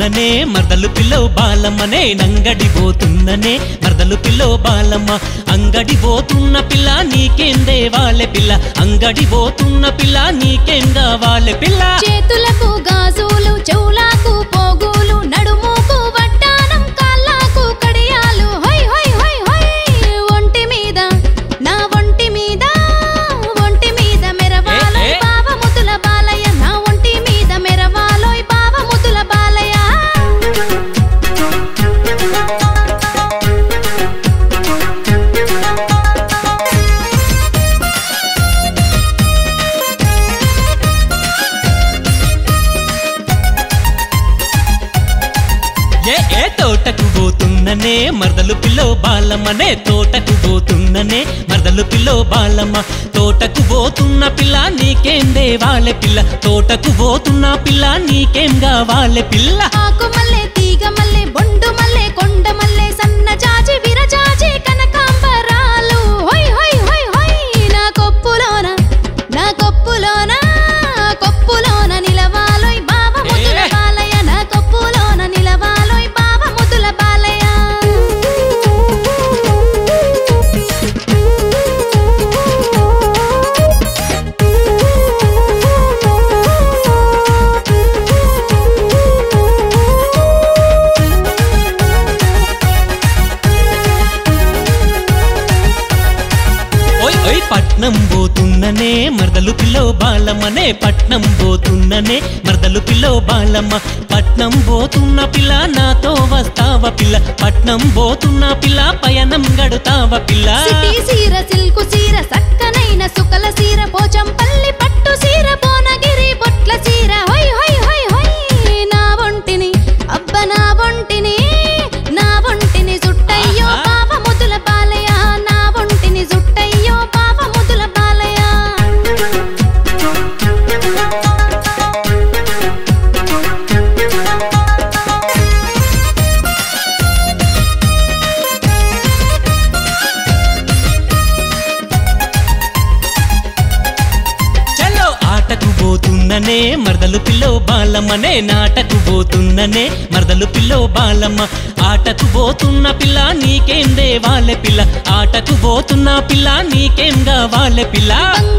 పోతున్ననే మరదలు పిల్లో బాలమ్మనే నంగడి పోతున్ననే మరదలు పిల్లో బాలమ్మ అంగడి పోతున్న పిల్ల నీకేందే వాళ్ళ పిల్ల అంగడి పోతున్న పిల్ల నీకేం కావాలి పిల్ల చేతులకు గాజులు చెవులకు పోగులు నడుముకు వడ్డానం కాళ్ళకు కడియాలు హొయ్ హొయ్ హొయ్ హొయ్ ఒంటి మీద నా ఒంటి మీద ఒంటి మీద మెరవాలోయ్ ఏ, ఏ? బావ ముద్దుల బాలయ్య నా ఒంటి మీద మెరవాలోయ్ బావ ముద్దుల బాలయ్య ఏ ఏ తోటకు పోతున్ననే మరదలు పిల్లో బాలమ్మనే తోటకు పోతున్ననే మరదలు పిల్లో బాలమ్మ తోటకు పోతున్న పిల్ల నీకేందే వాళ్ళ పిల్ల తోటకు పోతున్న పిల్ల నీకేం కావాలి పిల్ల ఆకు మల్లె తీగ మల్లె బొండు మల్లె కొండ మల్లె సన్న జాజి విరజాజి కనకాంబరాలు హొయ్ హొయ్ హొయ్ హొయ్ నా కొప్పులోన నా కొప్పులోన కొప్పులోన నిలవాలోయ్ బావ ముద్దుల ఏ? బాలయ్య నా కొప్పులోన నిలవాలోయ్ బావ ముద్దుల బాలయ్య ఓయ్ ఓయ్ పట్నం పోతున్ననే మరదలు పిల్లో బాలమ్మనే పట్నం పోతున్ననే మరదలు పిల్లో బాలమ్మ పట్నం పోతున్న పిల్ల నాతో వస్తావ పిల్ల పట్నం పోతున్న పిల్ల పయనం గడుతావ పిల్ల సిటీ సీర సిల్కు సీర సక్కనైన సుకల సీర పోచంపల్లి పట్టు సీర భువనగిరి బొట్ల సీర హొయ్ హొయ్ హొయ్ హొయ్ నా ఒంటిని అబ్బ నా ఒంటిని నా ఒంటిని జుట్టయ్యో ఆహా. బావ ముదుల బాలయ్య నా ఒంటిని జుట్టయ్యో బావ ముదుల బాలయ్య చలో ఆటకు పోతున్ననే మరదలు పిల్లో బాలమ్మనే నాటకు పోతున్ననే మరదలు పిల్లో బాలమ్మ ఆటకు పోతున్న పిల్ల నీకేం దేవాలె పిల్ల ఆటకు పోతున్న పిల్ల నీకేం కావాలె పిల్ల బంగారు